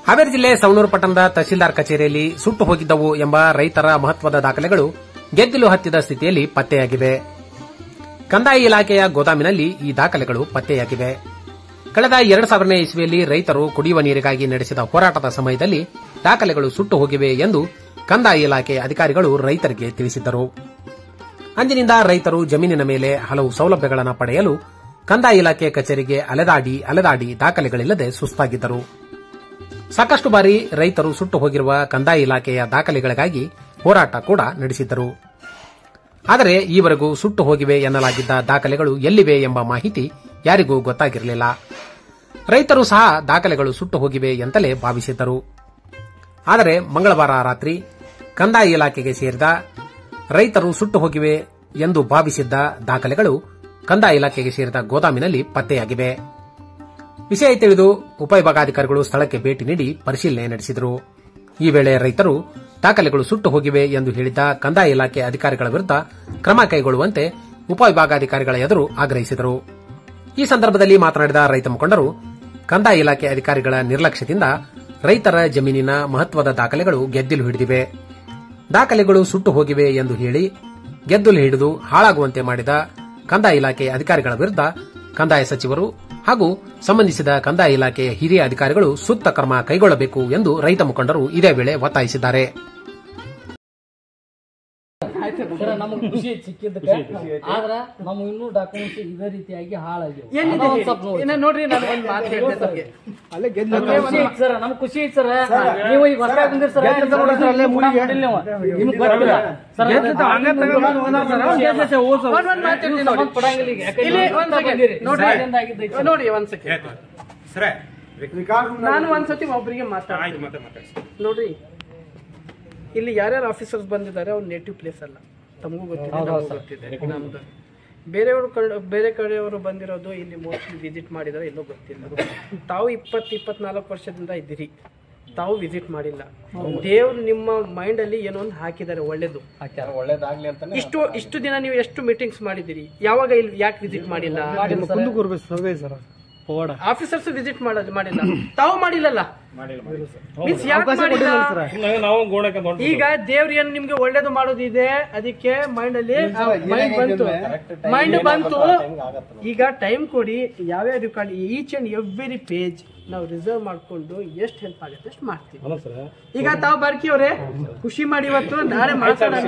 ಹಾವೇರಿ ಜಿಲ್ಲೆ ಸವಣೂರು ಪಟ್ಟಣದ ತಹಶೀಲ್ದಾರ್ ಕಚೇರಿಯಲ್ಲಿ ಸುಟ್ಟು ಹೋಗಿದ್ದವು ಎಂಬ ರೈತರ ಮಹತ್ವದ ದಾಖಲೆಗಳು ಗೆದ್ದಿಲು ಹತ್ತಿದ ಸ್ಥಿತಿಯಲ್ಲಿ ಪತ್ತೆಯಾಗಿವೆ ಕಂದಾಯ ಇಲಾಖೆಯ ಗೋದಾಮಿನಲ್ಲಿ ಈ ದಾಖಲೆಗಳು ಪತ್ತೆಯಾಗಿವೆ ಕಳೆದ ಎರಡು ಸಾವಿರನೇ ಇಸ್ವಿಯಲ್ಲಿ ರೈತರು ಕುಡಿಯುವ ನೀರಿಗಾಗಿ ನಡೆಸಿದ ಹೋರಾಟದ ಸಮಯದಲ್ಲಿ ದಾಖಲೆಗಳು ಸುಟ್ಟು ಹೋಗಿವೆ ಎಂದು ಕಂದಾಯ ಇಲಾಖೆ ಅಧಿಕಾರಿಗಳು ರೈತರಿಗೆ ತಿಳಿಸಿದ್ದರು ಅಂದಿನಿಂದ ರೈತರು ಜಮೀನಿನ ಮೇಲೆ ಹಲವು ಸೌಲಭ್ಯಗಳನ್ನು ಪಡೆಯಲು ಕಂದಾಯ ಇಲಾಖೆ ಕಚೇರಿಗೆ ಅಲೆದಾಡಿ ಅಲೆದಾಡಿ ದಾಖಲೆಗಳಿಲ್ಲದೆ ಸುಸ್ತಾಗಿದ್ದರು ಸಾಕಷ್ಟು ಬಾರಿ ರೈತರು ಸುಟ್ಟು ಹೋಗಿರುವ ಕಂದಾಯ ಇಲಾಖೆಯ ದಾಖಲೆಗಳಿಗಾಗಿ ಹೋರಾಟ ಕೂಡ ನಡೆಸಿದ್ದರು ಆದರೆ ಈವರೆಗೂ ಸುಟ್ಟು ಹೋಗಿವೆ ಎನ್ನಲಾಗಿದ್ದ ದಾಖಲೆಗಳು ಎಲ್ಲಿವೆ ಎಂಬ ಮಾಹಿತಿ ಯಾರಿಗೂ ಗೊತ್ತಾಗಿರಲಿಲ್ಲ ರೈತರು ಸಹ ದಾಖಲೆಗಳು ಸುಟ್ಟು ಹೋಗಿವೆ ಎಂತಲೇ ಭಾವಿಸಿದ್ದರು ಆದರೆ ಮಂಗಳವಾರ ರಾತ್ರಿ ಕಂದಾಯ ಇಲಾಖೆಗೆ ಸೇರಿದ ರೈತರು ಸುಟ್ಟು ಹೋಗಿವೆ ಎಂದು ಭಾವಿಸಿದ್ದ ದಾಖಲೆಗಳು ಕಂದಾಯ ಇಲಾಖೆಗೆ ಸೇರಿದ ಗೋದಾಮಿನಲ್ಲಿ ಪತ್ತೆಯಾಗಿವೆ ವಿಷಯ ತಿಳಿದು ಉಪವಿಭಾಗಾಧಿಕಾರಿಗಳು ಸ್ಥಳಕ್ಕೆ ಭೇಟಿ ನೀಡಿ ಪರಿಶೀಲನೆ ನಡೆಸಿದರು ಈ ವೇಳೆ ರೈತರು ದಾಖಲೆಗಳು ಸುಟ್ಟು ಹೋಗಿವೆ ಎಂದು ಹೇಳಿದ್ದ ಕಂದಾಯ ಇಲಾಖೆ ಅಧಿಕಾರಿಗಳ ವಿರುದ್ಧ ಕ್ರಮ ಕೈಗೊಳ್ಳುವಂತೆ ಉಪವಿಭಾಗಾಧಿಕಾರಿಗಳ ಎದುರು ಆಗ್ರಹಿಸಿದರು ಈ ಸಂದರ್ಭದಲ್ಲಿ ಮಾತನಾಡಿದ ರೈತ ಮುಖಂಡರು ಕಂದಾಯ ಇಲಾಖೆ ಅಧಿಕಾರಿಗಳ ನಿರ್ಲಕ್ಷ್ಯದಿಂದ ರೈತರ ಜಮೀನಿನ ಮಹತ್ವದ ದಾಖಲೆಗಳು ಗೆದ್ದಿಲು ಹಿಡಿದಿವೆ ದಾಖಲೆಗಳು ಸುಟ್ಟು ಹೋಗಿವೆ ಎಂದು ಹೇಳಿ ಗೆದ್ದುಲು ಹಿಡಿದು ಹಾಳಾಗುವಂತೆ ಮಾಡಿದ ಕಂದಾಯ ಇಲಾಖೆ ಅಧಿಕಾರಿಗಳ ವಿರುದ್ಧ ಕಂದಾಯ ಸಚಿವರು ಹಾಗೂ ಸಂಬಂಧಿಸಿದ ಕಂದಾಯ ಇಲಾಖೆಯ ಹಿರಿಯ ಅಧಿಕಾರಿಗಳು ಸೂಕ್ತ ಕ್ರಮ ಕೈಗೊಳ್ಳಬೇಕು ಎಂದು ರೈತ ಮುಖಂಡರು ಇದೇ ವೇಳೆ ಒತ್ತಾಯಿಸಿದ್ದಾರೆ ಸರ್ ನಮಗೆ ಖುಷಿ ಐತಿ ಸಿಕ್ಕಿದ್ದಕ್ಕೆ ಆದ್ರ ನಮ್ಮ ಇನ್ನೂ ಡಾಕ್ಯುಮೆಂಟ್ಸ್ ಇದೇ ರೀತಿಯಾಗಿ ಹಾಳಾಗಿವೆ ಅದ ಒಂದ್ ಸ್ವಲ್ಪ ನೋಡಿ. ಇನ್ನ ನೋಡ್ರಿ ನಾನು ಒಂದ್ ಮಾತು ಹೇಳ್ದೆ ತಮ್ಗೆ ನಮ್ಗೆ ಖುಷಿ ಐತಿ ಸರ್ ನಮ್ಗೆ ಖುಷಿ ಐತಿ ಸರ್ ನೀವು ಈಗ ಹೊಸ ಬಂದಿರಿ ಸರ್ ನಿಮ್ಗೆ ಗೊತ್ತಿಲ್ಲ ಸರ್ ಒಂದ್ ಒಂದ್ ಮಾತು ಹೇಳ್ತೀನಿ ನೋಡಿ. ಪಡಂಗಿಲ್ಲ ಈಗ ಯಾಕಂದ್ರೆ ಇಲ್ಲಿ ನೀವು ಒಂದ್ ಹೊಸ second. ಬಂದಿರಿ. ನೋಡ್ರಿ ಶಾಲೆಯಿಂದ ಆಗಿದ್ದೈತಿ ಸರ್. ನೋಡಿ ಒಂದ್ ಸೆಕೆಂಡ್ ನಾನು ಒಂದ್ಸತಿ ಒಬ್ಬರಿಗೆ ಮಾತಾಡ್ತೀನಿ ನೋಡ್ರಿ ಇಲ್ಲಿ ಯಾರ್ಯಾರು ಆಫೀಸರ್ಸ್ ಬಂದಿದ್ದಾರೆ ಅವ್ರ ನೇಟಿವ್ ಪ್ಲೇಸ್ ಅಲ್ಲ ತಮಗೂ ಗೊತ್ತಿದೆ ನಮಗೂ ಗೊತ್ತಿದೆ ನಮ್ದು ಬೇರೆಯವರು ಕಡೆ ಬೇರೆ ಕಡೆಯವರು ಬಂದಿರೋದು ಇಲ್ಲಿ ಮೋಸ್ಟ್ಲಿ ವಿಸಿಟ್ ಮಾಡಿದಾರೆ ಎಲ್ಲೋ ಗೊತ್ತಿಲ್ಲ ತಾವು ಇಪ್ಪತ್ತು ಇಪ್ಪತ್ನಾಲ್ಕು ವರ್ಷದಿಂದ ಇದ್ದೀರಿ ತಾವು ವಿಸಿಟ್ ಮಾಡಿಲ್ಲ ದೇವ್ರು ನಿಮ್ಮ ಮೈಂಡ್ ಅಲ್ಲಿ ಏನೋ ಒಂದು ಹಾಕಿದ್ದಾರೆ ಒಳ್ಳೇದು ಇಷ್ಟು ಇಷ್ಟು ದಿನ ನೀವು ಎಷ್ಟು ಮೀಟಿಂಗ್ಸ್ ಮಾಡಿದಿರಿ ಯಾವಾಗ ಇಲ್ಲಿ ಯಾಕೆ ವಿಸಿಟ್ ಮಾಡಿಲ್ಲ ಆಫೀಸರ್ಸ್ ವಿಸಿಟ್ ಮಾಡೋದು ಮಾಡಿಲ್ಲ ತಾವು ಮಾಡಿಲ್ಲಲ್ಲ Means ಯಾಕ್ ಮಾಡಿಲ್ಲ? ಈಗ ದೇವ್ರ ಏನ್ ನಿಮ್ಗೆ ಒಳ್ಳೇದು ಮಾಡೋದಿದೆ ಅದಕ್ಕೆ ಮೈಂಡ್ ಅಲ್ಲಿ ಮೈಂಡ್ ಬಂತು ಮೈಂಡ್ ಬಂತು ಈಗ ಟೈಮ್ ಕೊಡಿ ಯಾವ್ಯಾವ record each and every page ನಾವು ರಿಸರ್ವ್ ಮಾಡ್ಕೊಂಡು ಎಷ್ಟು ಹೆಲ್ಪ್ ಆಗುತ್ತೆ ಅಷ್ಟು ಮಾಡ್ತೀವಿ ಈಗ ತಾವು ಬಾರ್ಕಿ ಅವ್ರೆ ಖುಷಿ ಮಾಡಿ ಇವತ್ತು ನಾಳೆ ಮಾತಾಡೋಣ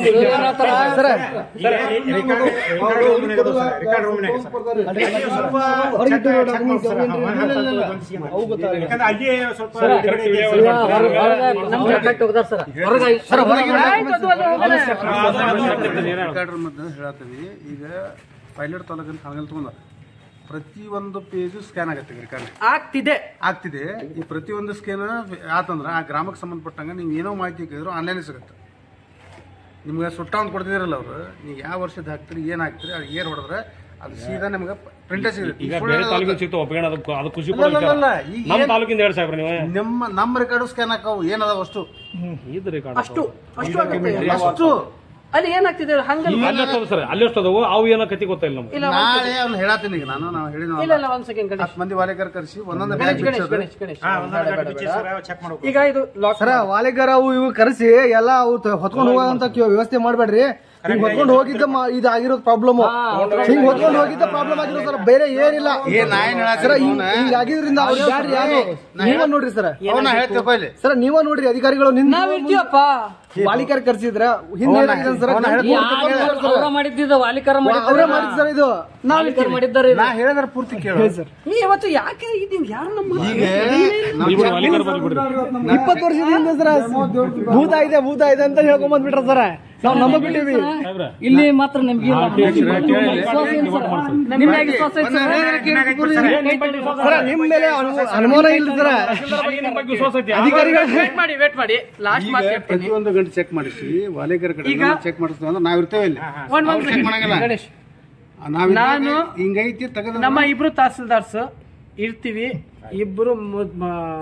ಹೊರಗೆ- ಹೊರಗೆ ನಮ್ಗೆ ಕಟ್ಟಿ ಹೋಗ್ದಾರ ಸರ್ ಹೊರಗೆ ಸರ್ ಹೊರಗೆ ಆಯ್ತು, ಅದು ಅಲ್ಲೇ ಹೋಗೋಣ. ರಿಕಾರ್ಡರ್ ಮধ্যೆ ಹೇಳತ್ತೀವಿ ಈಗ ಪೈಲಟ್ ತಾಲೂಕಿನ ಹಾನಗಲ್ ತಗೊಂಡ ಪ್ರತಿಯೊಂದು ಪೇಜು ಸ್ಕ್ಯಾನ್ ಆಗತ್ತೆ ರಿಕಾರ್ಡ್ ಆಗ್ತಿದೆ ಆಗ್ತಿದೆ ಈ ಪ್ರತಿಯೊಂದು ಸ್ಕ್ಯಾನ್ ಆತಂದ್ರೆ ಆ ಗ್ರಾಮಕ್ಕೆ ಸಂಬಂಧಪಟ್ಟಂಗೆ ನೀವು ಏನೋ ಮಾಹಿತಿ ಕೇಳಿದ್ರು ಆನ್ಲೈನ್ ಸಿಗುತ್ತೆ ನಿಮ್ಗೆ ಸುಟ್ಟ ಒಂದು ಕೊಡ್ತಿದ್ದೀರಲ್ಲ ಅವರು ನೀವು ಯಾವ ವರ್ಷದ ಹಾಕ್ತೀರಿ ಏನು ಹಾಕ್ತೀರಿ ಅದು ಏರ್ ಹೊಡೆದ್ರೆ ಅದು ಸೀದಾ ನಿಮ್ಗೆ ಪ್ರಿಂಟೇ ಸಿಗುತ್ತೆ ಈಗ ಬೇರೆ ತಾಲೂಕಿನ ಸಿಗ್ತಾವ ಒಪ್ಪಿಗೆ ಅದು ಅದು ಖುಷಿ ಅಲ್ಲ, ಅಲ್ಲ, ಅಲ್ಲ, ಈಗ ನಮ್ಮ ಏನ್- ತಾಲೂಕಿಂದ ಹೇಳಿ ಸಾಹೇಬ್ರ ನೀವು ನಮ್ಮ ನಮ್ಮ ರೆಕಾರ್ಡು ಸ್ಕ್ಯಾನ್ ಹಾಕವು ಏನದಾವ ಅಷ್ಟು ಇದು ರೆಕಾರ್ಡ್ ಅಷ್ಟು ಅಷ್ಟು ಆಗುತ್ತೆ ಅಷ್ಟು ಅಲ್ಲಿ ಏನಾಗ್ತಿದೆ ಹಂಗಲ್ಲ ಅಲ್ಲಿ ಎಷ್ಟದ ಸರ್ ಅಲ್ಲಿ ಎಷ್ಟದವು ಅವು ಏನೋ ಕತಿ ಗೊತ್ತಿಲ್ಲ ನಮ್ಗೆ ಇಲ್ಲ ನಾಳೆ ಅವ್ನು ಹೇಳತ್ತೀನಿ ಈಗ ನಾನು ನಾವು ಹೇಳಿ ಇಲ್ಲ ಇಲ್ಲ ಒಂದ್ ಸೆಕೆಂಡ್ ಗಣೇಶ್ ಹತ್ತು ಮಂದಿ ವಾಲಿಕರ್ ಕರೆಸಿ ಒಂದೊಂದು ಗಣೇಶ್ ಬ್ಯಾಗ್ ಗಣೇಶ್ ಗಣೇಶ್ ಗಣೇಶ್ ಬೇಡ, ಬೇಡ, ಬೇಡ. ಈಗ ಇದು ಲಾಕ್ ಸರ ವಾಲಿಗರ ಅವು ಇವು ಕರೆಸಿ ಎಲ್ಲ ಅವು ತ- ಹೊತ್ಕೊಂಡು ಹೋಗೋಂತ ಕ- ವ್ಯವಸ್ಥೆ ಮಾಡ್ಬೇಡ್ರಿ ಹಿಂಗ್ ಹೊತ್ಕೊಂಡು ಹೋಗಿದ್ದ ಮ- ಇದು ಆಗಿರೋದು ಪ್ರಾಬ್ಲಮ್ ಹಿಂಗ್ ಹೊತ್ಕೊಂಡು ಹೋಗಿದ್ದ ಪ್ರಾಬ್ಲಮ್ ಆಗಿರೋ ಸರ್ ಬೇರೆ ಏನಿಲ್ಲ ಸರ ಹಿಂಗ್ ಹಿಂಗ್ ಆಗಿದ್ರಿಂದ ಅವ್ರು ಬ್ಯಾಡ್ರಿ ಯಾರು ನೀವ ನೋಡ್ರಿ ಸರ ಅವನ್ನ ಹೇಳ್ತೀವಿ ಇಲ್ಲಿ ಸರ ನೀವ ನೋಡ್ರಿ ಅಧಿಕಾರಿಗಳು ನಿಂತ ನಾವ್ ಇರ್ತೀವಪ್ಪ ವಾಲಿಕರ್ ಕರ್ಸಿದ್ರ ಹಿಂದೆ ಏನಾಗಿದೆ ಸರ್ ಅವ್ರ ಮಾಡಿದ್ದಿದ್ದು ವಾಲಿಕರ ಅವರೇ ಮಾಡಿದ್ ಸರ್ ಇದು ವಾಲಿಕರ್ ಮಾಡಿದ್ದಾರೆ ನಾ ಹೇಳಿದ್ರೆ ಪೂರ್ತಿ ಕೇಳು ನೀ ಇವತ್ತು ಯಾಕೆ ಇದು ಯಾರು ನಮ್ಮ ಈಗ ಇವ್ರು ವಾಲಿಕರ್ ಬರ್ಬಿಡ್ರಿ ಇಪ್ಪತ್ತು ವರ್ಷದ ಹಿಂದೆ ಸರ ಭೂತ ಇದೆ ಭೂತ ಇದೆ ಅಂತ ಹೇಳ್ಕೊಂಡ್ ಬಂದ್ಬಿಟ್ರ ಸರ ನಾವ್ ನಂಬ ಬಿಟ್ಟಿವಿ ಇಲ್ಲಿ ಮಾತ್ರ ನಿಮ್ಗೆ ವಿಶ್ವಾಸ ಏನ್ ಸರ್? ನಿಮ್ ಮ್ಯಾಗ್ ವಿಶ್ವಾಸ ಐತ್ ಸರ್? ಸರ ನಿಮ್ ಮೇಲೆ ಅನು- ಅನುಮಾನ ಇಲ್ಲ ಸರ ನಿಮ್ಮ ಬಗ್ಗೆ ವಿಶ್ವಾಸ ಐತಿ ಅಧಿಕಾರಿಗಳು ವೇಟ್ ಮಾಡಿ ವೇಟ್ ಮಾಡಿ ಲಾಸ್ಟ್ ಮಾತು ಹೇಳ್ತೀನಿ ಪ್ರತಿಯೊಂದು ಗಂಟೆ ಚೆಕ್ ಮಾಡಿಸಿ ವಾಲಿಕರ್ ಕಡೆ ಈಗ- ಚೆಕ್ ಮಾಡಿಸ್ತೀವಿ ಅಂದ್ರೆ ನಾವ್ ಇರ್ತೇವೆ ಇಲ್ಲಿ ಒಂದ್ ಒಂದ್ ಚೆಕ್ second. ಮಾಡಂಗಿಲ್ಲ ಗಣೇಶ್ ನಾವ್ ನಾನು ಹಿಂಗೈತಿ ತೆಗೆದ ನಮ್ಮ ಇಬ್ರು ತಹಸೀಲ್ದಾರ್ಸ್ ಇರ್ತೀವಿ ಇಬ್ರು ಮು- ಮ-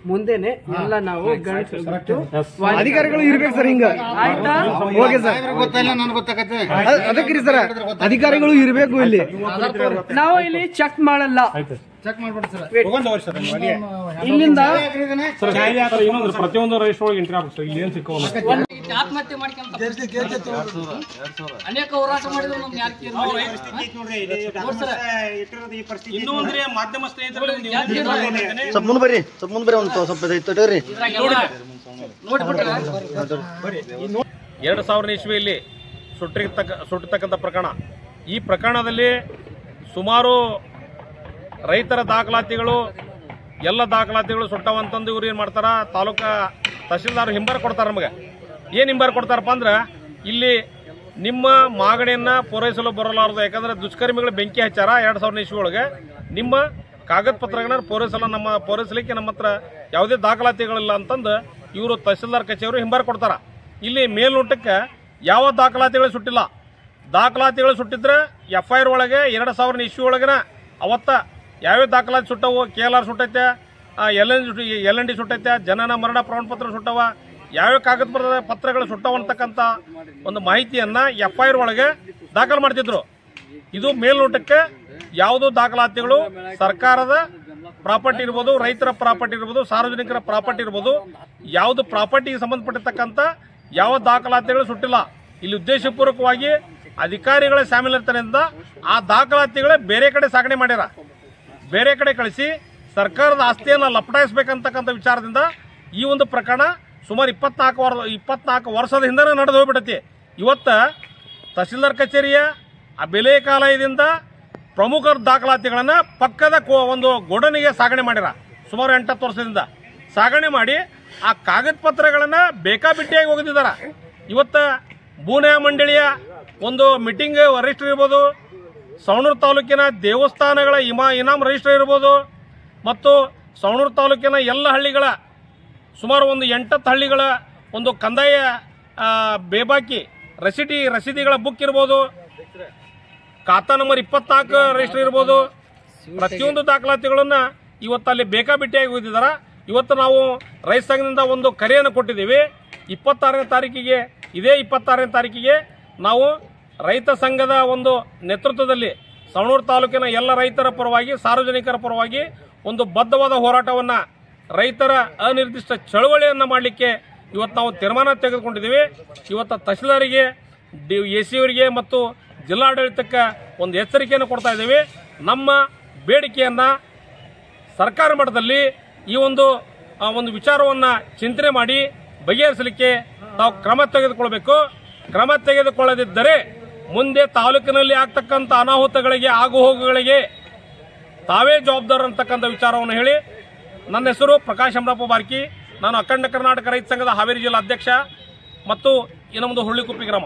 ಮುಂದೆನೆ ಎಲ್ಲ ನಾವು ಗಣಿಸ್ಬಿಟ್ಟು ಅಧಿಕಾರಿಗಳು ಇರ್ಬೇಕು ಸರ್ ಹಿಂಗ ಆಯ್ತಾ ಓಕೆ ಸರ್ ಗೊತ್ತಾಯಿಲ್ಲ ನನ್ಗೆ ಗೊತ್ತಾಗತ್ತೆ ಅದಕ್ಕೆ ಸರ್ ಅಧಿಕಾರಿಗಳು ಇರ್ಬೇಕು ಇಲ್ಲಿ ನಾವು ಇಲ್ಲಿ ಚೆಕ್ ಮಾಡಲ್ಲ ಚೆಕ್ ಮಾಡ್ಬಿಡಿ ಸರ್ ಇಲ್ಲಿಂದ ಸರ್ ಇನ್ನೊಂದು ಪ್ರತಿಯೊಂದು ರಜಿಸ್ಟರ್ ಒಳಗೆ ಎಂಟ್ರಿ ಆಗ್ಬೇಕು ಸರ್ ಇಲ್ಲಿ ಏನ್ ಸಿಕ್ಕವಲ್ಲ ಆತ್ಮಹತ್ಯೆ ಮಾಡ್ಕೊಂತ ಅನೇಕ ಹೋರಾಟ ಮಾಡಿದ್ರು ನಮ್ಗೆ ಯಾರು ಕೇರ್ ಇನ್ನೂ ಅಂದ್ರೆ ಮಾಧ್ಯಮ ಸ್ನೇಹಿತರಲ್ಲಿ ಸ್ವಲ್ಪ ಮುಂದೆ ಬರ್ರಿ ಸ್ವಲ್ಪ ಮುಂದೆ ಬರ್ರಿ ಒಂದು ಸ್ವಲ್ಪ ತೊಟ್ಟವ್ರಿ ನೋಡ್ಬಿಟ್ರೆ ಎರಡು ಸಾವಿರದ ಇಸ್ವಿಯಲ್ಲಿ ಸುಟ್ಟಿರ್ತಕ್ಕ ಸುಟ್ಟಿರ್ತಕ್ಕಂಥ ಪ್ರಕರಣ ಈ ಪ್ರಕರಣದಲ್ಲಿ ಸುಮಾರು ರೈತರ ದಾಖಲಾತಿಗಳು ಎಲ್ಲ ದಾಖಲಾತಿಗಳು ಸುಟ್ಟವಂತಂದು ಇವ್ರು ಏನು ಮಾಡ್ತಾರ ತಾಲೂಕಾ ತಹಶೀಲ್ದಾರ್ ಹಿಂಬಾರ ಕೊಡ್ತಾರೆ ನಮಗೆ ಏನು ಹಿಂಬಾರ ಕೊಡ್ತಾರಪ್ಪ ಅಂದ್ರೆ ಇಲ್ಲಿ ನಿಮ್ಮ ಮಾಗಣಿಯನ್ನ ಪೂರೈಸಲು ಬರಲಾರದು ಯಾಕಂದ್ರೆ ದುಷ್ಕರ್ಮಿಗಳು ಬೆಂಕಿ ಹಚ್ಚಾರ ಎರಡು ಸಾವಿರದ ಇಸ್ವಿ ಒಳಗೆ ನಿಮ್ಮ ಕಾಗದ ಪತ್ರಗಳನ್ನ ಪೂರೈಸಲು ನಮ್ಮ ಪೂರೈಸಲಿಕ್ಕೆ ನಮ್ಮ ಹತ್ರ ಯಾವುದೇ ದಾಖಲಾತಿಗಳಿಲ್ಲ ಅಂತಂದು ಇವರು ತಹಶೀಲ್ದಾರ್ ಕಚೇರಿ ಹಿಂಬಾರ ಕೊಡ್ತಾರ ಇಲ್ಲಿ ಮೇಲ್ನೋಟಕ್ಕೆ ಯಾವ ದಾಖಲಾತಿಗಳು ಸುಟ್ಟಿಲ್ಲ ದಾಖಲಾತಿಗಳು ಸುಟ್ಟಿದ್ರೆ ಎಫ್ ಐ ಆರ್ ಒಳಗೆ ಎರಡು ಸಾವಿರದ ಇಸ್ವಿ ಒಳಗಿನ ಅವತ್ತ ಯಾವ್ಯಾವ ದಾಖಲಾತಿ ಸುಟ್ಟವು ಕೆ ಎಲ್ ಆರ್ ಸುಟ್ಟೈತೆ L N L N D ಸುಟ್ಟೈತೆ ಜನನ ಮರಣ ಪ್ರಮಾಣ ಪತ್ರ ಸುಟ್ಟವ ಯಾವ್ಯಾವ ಕಾಗದ ಪತ್ರ ಪತ್ರಗಳು ಸುಟ್ಟವ ಅಂತಕ್ಕಂಥ ಒಂದು ಮಾಹಿತಿಯನ್ನ ಎಫ್ ಐ ಆರ್ ಒಳಗೆ ದಾಖಲು ಮಾಡ್ತಿದ್ರು ಇದು ಮೇಲ್ನೋಟಕ್ಕೆ ಯಾವುದೋ ದಾಖಲಾತಿಗಳು ಸರ್ಕಾರದ ಪ್ರಾಪರ್ಟಿ ಇರ್ಬೋದು ರೈತರ ಪ್ರಾಪರ್ಟಿ ಇರ್ಬೋದು ಸಾರ್ವಜನಿಕರ ಪ್ರಾಪರ್ಟಿ ಇರ್ಬೋದು ಯಾವುದು ಪ್ರಾಪರ್ಟಿಗೆ ಸಂಬಂಧಪಟ್ಟಿರ್ತಕ್ಕಂಥ ಯಾವ ದಾಖಲಾತಿಗಳು ಸುಟ್ಟಿಲ್ಲ ಇಲ್ಲಿ ಉದ್ದೇಶಪೂರ್ವಕವಾಗಿ ಅಧಿಕಾರಿಗಳ ಶಾಮೀಲಿರ್ತನೆಯಿಂದ ಆ ದಾಖಲಾತಿಗಳೇ ಬೇರೆ ಕಡೆ ಸಾಗಣೆ ಮಾಡ್ಯಾರ ಬೇರೆ ಕಡೆ ಕಳಿಸಿ ಸರ್ಕಾರದ ಆಸ್ತಿಯನ್ನು ಲಪಟಾಯಿಸಬೇಕಂತಕ್ಕಂಥ ವಿಚಾರದಿಂದ ಈ ಒಂದು ಪ್ರಕರಣ ಸುಮಾರು ಇಪ್ಪತ್ನಾಲ್ಕು ವರ್ ಇಪ್ಪತ್ನಾಲ್ಕು ವರ್ಷದ ಹಿಂದೆ ನಡೆದು ಹೋಗ್ಬಿಟ್ಟೈತಿ ಇವತ್ತ ತಹಸೀಲ್ದಾರ್ ಕಚೇರಿಯ ಆ ಬೆಲೆ ಕಾಲಯದಿಂದ ಪ್ರಮುಖ ದಾಖಲಾತಿಗಳನ್ನು ಪಕ್ಕದ ಕೋ- ಒಂದು ಗೋಡನಿಗೆ ಸಾಗಣೆ ಮಾಡ್ಯಾರ ಸುಮಾರು ಎಂಟತ್ತು ವರ್ಷದಿಂದ ಸಾಗಣೆ ಮಾಡಿ ಆ ಕಾಗದ ಪತ್ರಗಳನ್ನು ಬೇಕಾಬಿಟ್ಟಿಯಾಗಿ ಒಗೆದಿದ್ದಾರ ಇವತ್ತ ಬೂನೆ ಮಂಡಳಿಯ ಒಂದು ಮೀಟಿಂಗ್ ರಿಜಿಸ್ಟರ್ ಇರ್ಬೋದು ಸವಣೂರು ತಾಲೂಕಿನ ದೇವಸ್ಥಾನಗಳ ಇಮಾ ಇನಾಮ್ ರಿಜಿಸ್ಟರ್ ಇರ್ಬೋದು ಮತ್ತು ಸವಣೂರು ತಾಲೂಕಿನ ಎಲ್ಲ ಹಳ್ಳಿಗಳ ಸುಮಾರು ಒಂದು ಎಂಟತ್ತು ಹಳ್ಳಿಗಳ ಒಂದು ಕಂದಾಯ ಆ, ಬೇಬಾಕಿ ರಸೀಟಿ ರಸೀದಿಗಳ ಬುಕ್ ಇರ್ಬೋದು ಖಾತಾ ನಂಬರ್ ಇಪ್ಪತ್ನಾಲ್ಕು ರಿಜಿಸ್ಟರ್ ಇರ್ಬೋದು ಪ್ರತಿಯೊಂದು ದಾಖಲಾತಿಗಳನ್ನ ಇವತ್ತು ಅಲ್ಲಿ ಬೇಕಾಬಿಟ್ಟಿಯಾಗಿ ಹೋಗಿದ್ದಾರ ಇವತ್ತು ನಾವು ರೈತ ಸಂಘದಿಂದ ಒಂದು ಕರೆಯನ್ನು ಕೊಟ್ಟಿದ್ದೀವಿ ಇಪ್ಪತ್ತಾರನೇ ತಾರೀಕಿಗೆ ಇದೇ ಇಪ್ಪತ್ತಾರನೇ ತಾರೀಕಿಗೆ ನಾವು ರೈತ ಸಂಘದ ಒಂದು ನೇತೃತ್ವದಲ್ಲಿ ಸವಣೂರು ತಾಲೂಕಿನ ಎಲ್ಲ ರೈತರ ಪರವಾಗಿ ಸಾರ್ವಜನಿಕರ ಪರವಾಗಿ ಒಂದು ಬದ್ಧವಾದ ಹೋರಾಟವನ್ನ ರೈತರ ಅನಿರ್ದಿಷ್ಟ ಚಳವಳಿಯನ್ನು ಮಾಡಲಿಕ್ಕೆ ಇವತ್ತು ನಾವು ತೀರ್ಮಾನ ತೆಗೆದುಕೊಂಡಿದ್ದೀವಿ ಇವತ್ತು ತಹಶೀಲ್ದಾರಿಗೆ ಡಿ ಎ ಸಿ ಅವರಿಗೆ ಮತ್ತು ಜಿಲ್ಲಾಡಳಿತಕ್ಕೆ ಒಂದು ಎಚ್ಚರಿಕೆಯನ್ನು ಕೊಡ್ತಾ ಇದ್ದೀವಿ ನಮ್ಮ ಬೇಡಿಕೆಯನ್ನ ಸರ್ಕಾರ ಮಟ್ಟದಲ್ಲಿ ಈ ಒಂದು ಆ, ಒಂದು ವಿಚಾರವನ್ನ ಚಿಂತನೆ ಮಾಡಿ ಬಗೆಹರಿಸಲಿಕ್ಕೆ ನಾವು ಕ್ರಮ ತೆಗೆದುಕೊಳ್ಬೇಕು ಕ್ರಮ ತೆಗೆದುಕೊಳ್ಳದಿದ್ದರೆ ಮುಂದೆ ತಾಲೂಕಿನಲ್ಲಿ ಆಗ್ತಕ್ಕಂಥ ಅನಾಹುತಗಳಿಗೆ ಆಗುಹೋಗುಗಳಿಗೆ ತಾವೇ ಜವಾಬ್ದಾರ ಅಂತಕ್ಕಂಥ ವಿಚಾರವನ್ನು ಹೇಳಿ ನನ್ನ ಹೆಸರು ಪ್ರಕಾಶ್ ಅಮರಪ್ಪ ಬಾರ್ಕಿ ನಾನು ಅಖಂಡ ಕರ್ನಾಟಕ ರೈತ ಸಂಘದ ಹಾವೇರಿ ಜಿಲ್ಲಾ ಅಧ್ಯಕ್ಷ ಮತ್ತು ಈ ನಮ್ಮದು ಹುಳ್ಳಿಕುಪ್ಪಿ ಗ್ರಾಮ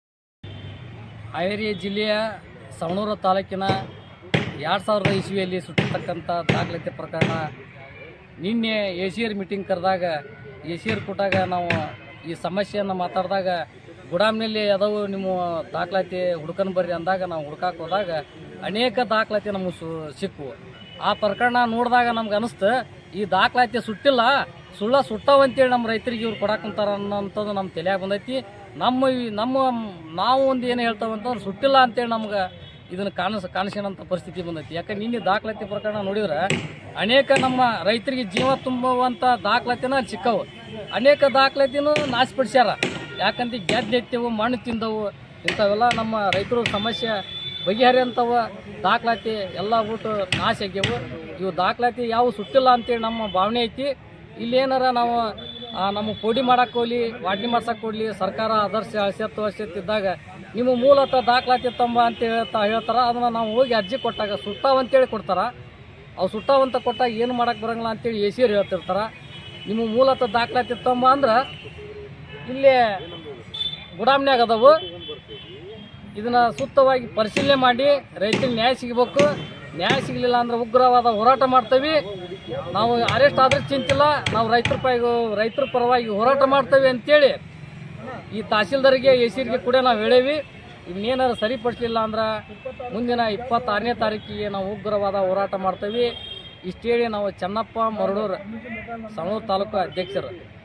ಹಾವೇರಿ ಜಿಲ್ಲೆಯ ಸವಣೂರು ತಾಲೂಕಿನ ಎರಡು ಸಾವಿರದ ಇಸ್ವಿಯಲ್ಲಿ ಸುಟ್ಟಿರ್ತಕ್ಕಂಥ ದಾಖಲಾತಿ ಪ್ರಕರಣ ನಿನ್ನೆ ಎ ಸಿ ಆರ್ ಮೀಟಿಂಗ್ ಕರೆದಾಗ ಎ ಸಿ ಆರ್ ಕೊಟ್ಟಾಗ ನಾವು ಈ ಸಮಸ್ಯೆಯನ್ನು ಮಾತಾಡಿದಾಗ ಗುಡಾಮ್ನಲ್ಲಿ ಅದಾವು ನಿಮ್ಮ ದಾಖಲಾತಿ ಹುಡ್ಕನ್ ಬರ್ರಿ ಅಂದಾಗ ನಾವು ಹುಡ್ಕಾಕ್ ಹೋದಾಗ ಅನೇಕ ದಾಖಲಾತಿ ನಮಗೆ ಸು ಸಿಕ್ಕು ಆ ಪ್ರಕರಣ ನೋಡಿದಾಗ ನಮ್ಗೆ ಅನಿಸ್ತು ಈ ದಾಖಲಾತಿ ಸುಟ್ಟಿಲ್ಲ ಸುಳ್ಳ ಸುಟ್ಟವಂತೇಳಿ ನಮ್ಮ ರೈತರಿಗೆ ಇವ್ರು ಕೊಡಾಕಂತಾರ ಅನ್ನೋಂಥದ್ದು ನಮ್ಮ ತಲೆಯಾಗ ಬಂದೈತಿ ನಮ್ಮ ಈ- ನಮ್ಮ ನಾವು ಒಂದು ಏನು ಹೇಳ್ತಾವಂತಂದ್ರೆ ಸುಟ್ಟಿಲ್ಲ ಅಂತೇಳಿ ನಮ್ಗೆ ಇದನ್ನು ಕಾಣಿಸ್ ಕಾಣಿಸಿನಂಥ ಪರಿಸ್ಥಿತಿ ಬಂದೈತಿ ಯಾಕಂದ್ರೆ ನಿನ್ನೆ ದಾಖಲಾತಿ ಪ್ರಕರಣ ನೋಡಿದ್ರೆ ಅನೇಕ ನಮ್ಮ ರೈತರಿಗೆ ಜೀವ ತುಂಬುವಂಥ ದಾಖಲಾತಿನ ಸಿಕ್ಕವು ಅನೇಕ ದಾಖಲಾತಿನೂ ನಾಶಪಡಿಸ್ಯಾರ ಯಾಕಂತ ಗೆದ್ದು ಎತ್ತವು ಮಣ್ಣು ತಿಂದವು ಇಂಥವೆಲ್ಲ ನಮ್ಮ ರೈತರು ಸಮಸ್ಯೆ ಬಗೆಹರಿಯಂಥವ ದಾಖಲಾತಿ ಎಲ್ಲ ಬಿಟ್ಟು ನಾಶ ಆಗ್ಯವು ಇವು ದಾಖಲಾತಿ ಯಾವ ಸುಟ್ಟಿಲ್ಲ ಅಂತೇಳಿ ನಮ್ಮ ಭಾವನೆ ಐತಿ ಇಲ್ಲೇನಾರ ನಾವು ಆ, ನಮ್ಮ ಪೋಡಿ ಮಾಡಕ್ಕೆ ಹೋಗ್ಲಿ ವಾಡ್ನಿ ಮಾಡ್ಸಕ್ಕೆ ಕೊಡ್ಲಿ ಸರ್ಕಾರ ಆದರ್ಶ ಅಳಸೆತ್ತು ಅಳಸೆತ್ತಿದ್ದಾಗ ನಿಮ್ಮ ಮೂಲತಃ ದಾಖಲಾತಿ ತಂಬ ಅಂತ ಹೇಳ್ತಾ ಹೇಳ್ತಾರ ಅದನ್ನ ನಾವು ಹೋಗಿ ಅರ್ಜಿ ಕೊಟ್ಟಾಗ ಸುಟ್ಟಾವಂತೇಳಿ ಕೊಡ್ತಾರ ಅವು ಸುಟ್ಟಾವಂತ ಕೊಟ್ಟಾಗ ಏನು ಮಾಡಕ್ಕೆ ಬರಂಗಿಲ್ಲ ಅಂತೇಳಿ ಎ ಸಿ ಹೇಳ್ತಿರ್ತಾರ ನಿಮ್ಮ ಮೂಲತಃ ದಾಖಲಾತಿ ತಂಬ ಅಂದ್ರೆ ಇಲ್ಲೇ ಗುಡಾಮ್ನ್ಯಾಗ ಅದಾವು ಇದನ್ನ ಸೂಕ್ತವಾಗಿ ಪರಿಶೀಲನೆ ಮಾಡಿ ರೈತರಿಗೆ ನ್ಯಾಯ ಸಿಗಬೇಕು ನ್ಯಾಯ ಸಿಗಲಿಲ್ಲ ಅಂದ್ರೆ ಉಗ್ರವಾದ ಹೋರಾಟ ಮಾಡ್ತೇವೆ ನಾವು ಅರೆಸ್ಟ್ ಆದ್ರೆ ಚಿಂತಿಲ್ಲ ನಾವು ರೈತರ ಪರವಾಗಿ ರೈತರ ಪರವಾಗಿ ಹೋರಾಟ ಮಾಡ್ತೇವೆ ಅಂತೇಳಿ ಈ ತಹಸೀಲ್ದಾರ್ಗೆ ಎಸಿರಿಗೆ ಕೂಡ ನಾವು ಹೇಳೇವಿ ಇನ್ನೇನಾರು ಸರಿಪಡಿಸಲಿಲ್ಲ ಅಂದ್ರೆ ಮುಂದಿನ ಇಪ್ಪತ್ತಾರನೇ ತಾರೀಕಿಗೆ ನಾವು ಉಗ್ರವಾದ ಹೋರಾಟ ಮಾಡ್ತೇವೆ ಇಷ್ಟು ಹೇಳಿ ನಾವು ಚೆನ್ನಪ್ಪ ಮರಡೂರ್ ಸವಣೂರು ತಾಲೂಕು ಅಧ್ಯಕ್ಷರು